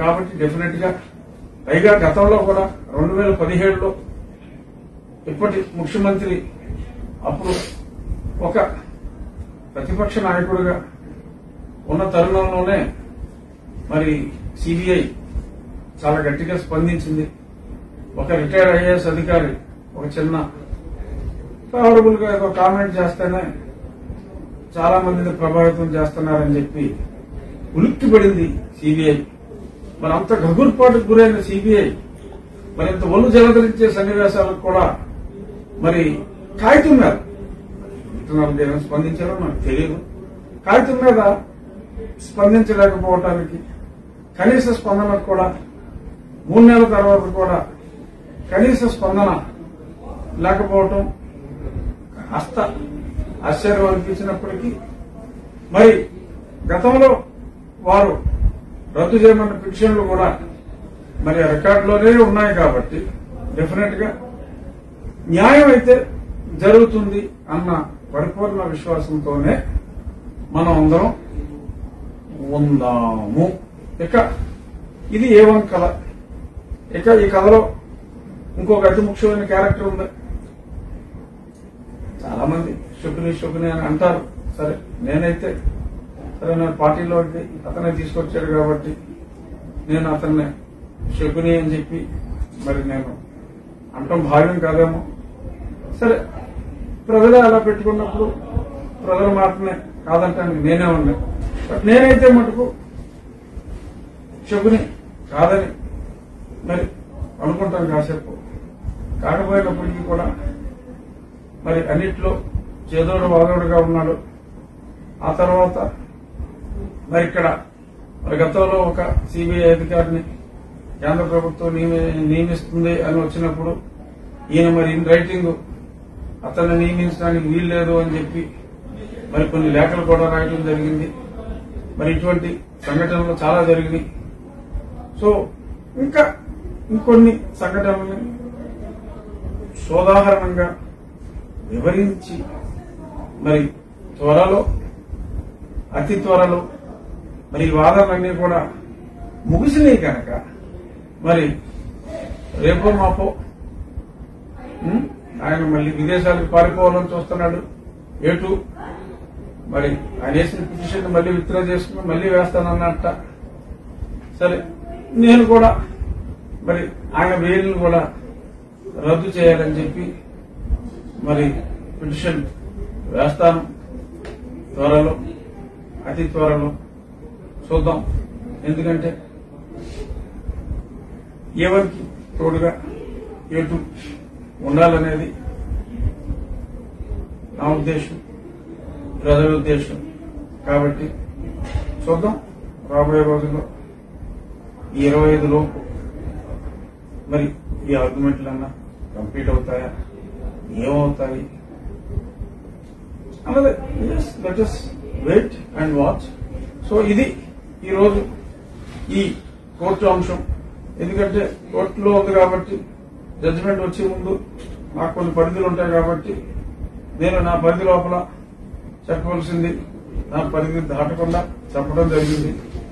కాబట్టి డెఫినెట్ గా పైగా గతంలో కూడా రెండు వేల పదిహేడులో ఇప్పటి ముఖ్యమంత్రి అప్పుడు ఒక ప్రతిపక్ష నాయకుడిగా ఉన్న తరుణంలోనే మరి సిబిఐ చాలా గట్టిగా స్పందించింది ఒక రిటైర్డ్ ఐఏఎస్ అధికారి ఒక చిన్న ఫేవరబుల్ గా ఏదో కామెంట్ చేస్తేనే చాలా మందిని ప్రభావితం చేస్తున్నారని చెప్పి ఉలిక్కి పడింది సిబిఐ మరి అంత గగుర్పాటుకు గురైన సిబిఐ మరి ఇంత ఒళ్ళు జలధరించే సన్నివేశాలకు కూడా మరి కాగితం మీద విత్తనాలు ఏమైనా స్పందించారో నాకు తెలియదు కాగితం మీద స్పందించలేకపోవటానికి కనీస స్పందన కూడా మూడు నెలల తర్వాత కూడా కనీస స్పందన లేకపోవటం కాస్త ఆశ్చర్యం అనిపించినప్పటికీ మరి గతంలో వారు రద్దు చేయమన్న పిటిషన్లు కూడా మరి ఆ రికార్డులోనే ఉన్నాయి కాబట్టి డెఫినెట్ గా న్యాయం అయితే జరుగుతుంది అన్న పరిపూర్ణ విశ్వాసంతోనే మనం అందరం ఉందాము ఇక ఇది ఏ వన్ కథ ఇక ఈ కథలో ఇంకొక అతి ముఖ్యమైన క్యారెక్టర్ ఉంది చాలా మంది శుకుని శుకుని అని అంటారు సరే నేనైతే సరే నా పార్టీలోకి అతనే తీసుకొచ్చాడు కాబట్టి నేను అతన్ని శకుని అని చెప్పి మరి నేను అంటాం భావ్యం కాదేమో సరే ప్రజలే అలా పెట్టుకున్నప్పుడు ప్రజల మాటనే కాదంటానికి నేనే ఉన్నా బట్ నేనైతే మటుకు శకుని కాదని మరి అనుకుంటాను కాసేపు కాకపోయినప్పటికీ కూడా మరి అన్నిట్లో చేదోడు వాదోడుగా ఉన్నాడు ఆ తర్వాత మరి ఇక్కడ మరి గతంలో ఒక సిబిఐ అధికారిని కేంద్ర ప్రభుత్వం నియమి- నియమిస్తుంది అని వచ్చినప్పుడు ఈయన మరి ఇన్ రైటింగ్ అతన్ని నియమించడానికి వీలు లేదు అని చెప్పి మరి కొన్ని లేఖలు కూడా రాయడం జరిగింది మరి ఇటువంటి సంఘటనలు చాలా జరిగినాయి సో ఇంకా ఇంకొన్ని సంఘటనల్ని సోదాహరణంగా వివరించి మరి త్వరలో అతి త్వరలో మరి ఈ వాదనలన్నీ కూడా ముగిసినాయి కనుక మరి రేపో మాపో ఉం, ఆయన మళ్ళీ విదేశాలకు పారిపోవాలని చూస్తున్నాడు ఏటు మరి ఆయన వేసిన పిటిషన్ మళ్ళీ విత్డ్రా చేసుకుని మళ్ళీ వేస్తానన్నట్ట సరే నేను కూడా మరి ఆయన బెయిల్ని కూడా రద్దు చేయాలని చెప్పి మరి పిటిషన్ వేస్తాను త్వరలో అతి త్వరలో చూద్దాం ఎందుకంటే ఎవరికి తోడుగా ఎటు ఉండాలనేది నా ఉద్దేశం ప్రజల ఉద్దేశం కాబట్టి చూద్దాం రాబోయే రోజుల్లో ఈ ఇరవై ఐదు లోపు మరి ఈ ఆర్గ్యుమెంట్లన్నా కంప్లీట్ అవుతాయా ఏమవుతాయి అన్నది let us wait and watch so ఇది ఈరోజు ఈ కోర్టు అంశం ఎందుకంటే కోర్టులో ఉంది కాబట్టి జడ్జిమెంట్ వచ్చే ముందు నాకు కొన్ని పరిధులు ఉంటాయి కాబట్టి నేను నా పరిధి లోపల చెప్పవలసింది నా పరిధి దాటకుండా చెప్పడం జరిగింది